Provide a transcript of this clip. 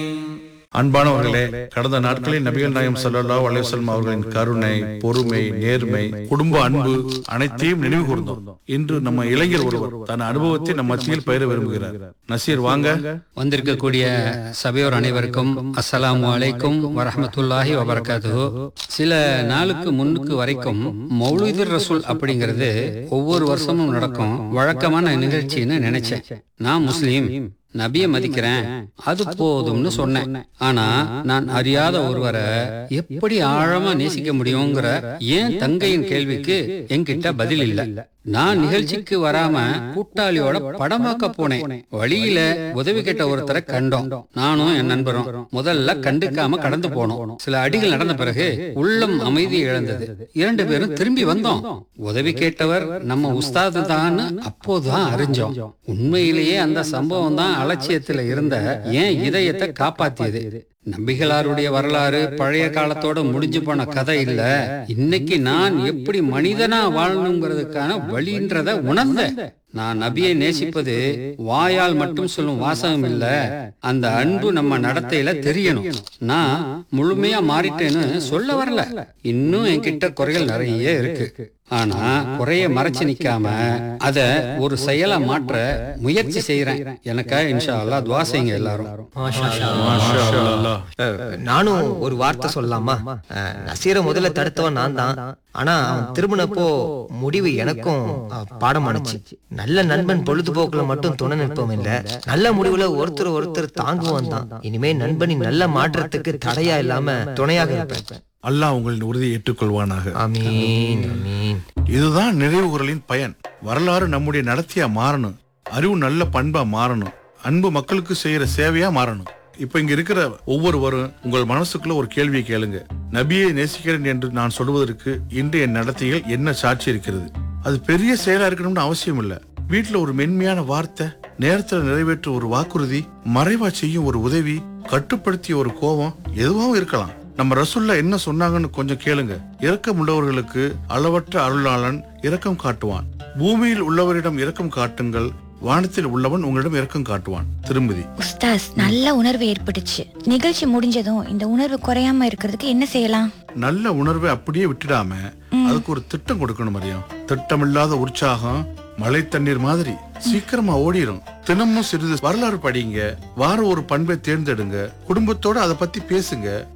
அன்பானவர்களே கடந்த நாட்களில் நபிகள் நாயம் ஸல்லல்லாஹு அலைஹி வஸல்லம் அவர்களின் கருணை பொறுமை நேர்மை குடும்ப அன்பு அனைத்தையும் நினைவு கூர்ந்தோம் இன்று நம்ம இளைஞர் ஒருவர் தன் அனுபவத்தை நம் மத்தியில் பயிர விரும்புகிறார் நசீர் வாங்க வந்திருக்கக்கூடிய சபையோர் அனைவருக்கும் அஸ்ஸலாமு அலைக்கும் வரஹ்மத்துல்லாஹி வபரகாத்துஹு சில நாளுக்கு முன்னுக்கு வரைக்கும் மௌலிதுர் ரசூல் அப்படிங்கிறது ஒவ்வொரு வருஷமும் நடக்கும் வழக்கமான நிகழ்ச்சின்னு நினைச்சேன் நான் முஸ்லீம் நபியை மதிக்கிறேன் அது போதும்னு சொன்னேன் ஆனா நான் அறியாத ஒருவரை எப்படி ஆழமா நேசிக்க முடியுங்கிற ஏன் தங்கையின் கேள்விக்கு என்கிட்ட பதில் இல்ல நான் நிகழ்ச்சிக்கு வராம கூட்டாளியோட படம் பார்க்க போனேன் வழியில உதவி கேட்ட ஒருத்தரை கண்டோம் நானும் என் நண்பரும் முதல்ல கண்டுக்காம கடந்து போனோம் சில அடிகள் நடந்த பிறகு உள்ளம் அமைதி இழந்தது இரண்டு பேரும் திரும்பி வந்தோம் உதவி கேட்டவர் நம்ம உஸ்தாது தான் அப்போதுதான் அறிஞ்சோம் உண்மையிலேயே அந்த சம்பவம் தான் அலட்சியத்துல இருந்த ஏன் இதயத்தை காப்பாத்தியது நம்பிகளாருடைய வரலாறு பழைய காலத்தோட முடிஞ்சு போன கதை இல்ல இன்னைக்கு நான் எப்படி மனிதனா வாழணுங்கிறதுக்கான வழின்றத உணர்ந்தேன் நான் நபியை நேசிப்பது வாயால் மட்டும் சொல்லும் வாசகம் இல்ல அந்த அன்பு நம்ம நடத்தையில தெரியணும் நான் முழுமையா மாறிட்டேன்னு சொல்ல வரல இன்னும் என்கிட்ட குறைகள் நிறைய இருக்கு ஆனா குறைய மறைச்சு நிக்காம அத ஒரு செயலா மாற்ற முயற்சி செய்யறேன் எனக்கா இன்ஷா அல்லாஹ் துவா செய்யுங்க எல்லாரும் மாஷா அல்லாஹ். மாஷா அல்லாஹ். அஹ், நானும் ஒரு வார்த்தை சொல்லலாமா அஹ், நசீரை முதல்ல தடுத்தவன் நான் தான் ஆனா அவன் திரும்பினப்போ முடிவு எனக்கும் அஹ், பாடம் அனுச்சு நல்ல நண்பன் பொழுதுபோக்குல மட்டும் துணை நிற்பவன் இல்ல நல்ல முடிவுல ஒருத்தர் ஒருத்தர் தாங்குவான் தான் இனிமே நண்பனின் நல்ல மாற்றத்துக்கு தடையா இல்லாம துணையாக இருப்பேன் அல்லாஹ் உங்களின் உறுதியை ஏற்றுக்கொள்வானாக அமீன் அமீன் இதுதான் நிறைவு குரலின் பயன் வரலாறு நம்முடைய நடத்தியா மாறணும் அறிவு நல்ல பண்பா மாறணும் அன்பு மக்களுக்கு செய்யற சேவையா மாறணும் இப்ப இங்க இருக்கிற ஒவ்வொருவரும் உங்கள் மனசுக்குள்ள ஒரு கேள்வியை கேளுங்க நபியை நேசிக்கிறேன் என்று நான் சொல்வதற்கு இன்று என் நடத்தைகள் என்ன சாட்சி இருக்கிறது அது பெரிய செயலா இருக்கணும்னு அவசியம் இல்ல வீட்டுல ஒரு மென்மையான வார்த்தை நேரத்துல நிறைவேற்ற ஒரு வாக்குறுதி மறைவா செய்யும் ஒரு உதவி கட்டுப்படுத்திய ஒரு கோபம் எதுவாகவும் இருக்கலாம் நம்ம ரசுல்லா என்ன சொன்னாங்கன்னு கொஞ்சம் கேளுங்க இரக்கம் உள்ளவர்களுக்கு அளவற்ற அருளாளன் இரக்கம் காட்டுவான் பூமியில் உள்ளவரிடம் இரக்கம் காட்டுங்கள் வானத்தில் உள்ளவன் உங்களிடம் இரக்கம் காட்டுவான் திருமதி உஸ்தாஸ் நல்ல உணர்வு ஏற்பட்டுச்சு நிகழ்ச்சி முடிஞ்சதும் இந்த உணர்வு குறையாம இருக்கிறதுக்கு என்ன செய்யலாம் நல்ல உணர்வை அப்படியே விட்டுடாம அதுக்கு ஒரு திட்டம் கொடுக்கணும் மரியம் திட்டமில்லாத உற்சாகம் மழை தண்ணீர் மாதிரி சீக்கிரமா ஓடிரும் தினமும் சிறிது வரலாறு படிங்க வார ஒரு பண்பை தேர்ந்தெடுங்க குடும்பத்தோட அதை பத்தி பேசுங்க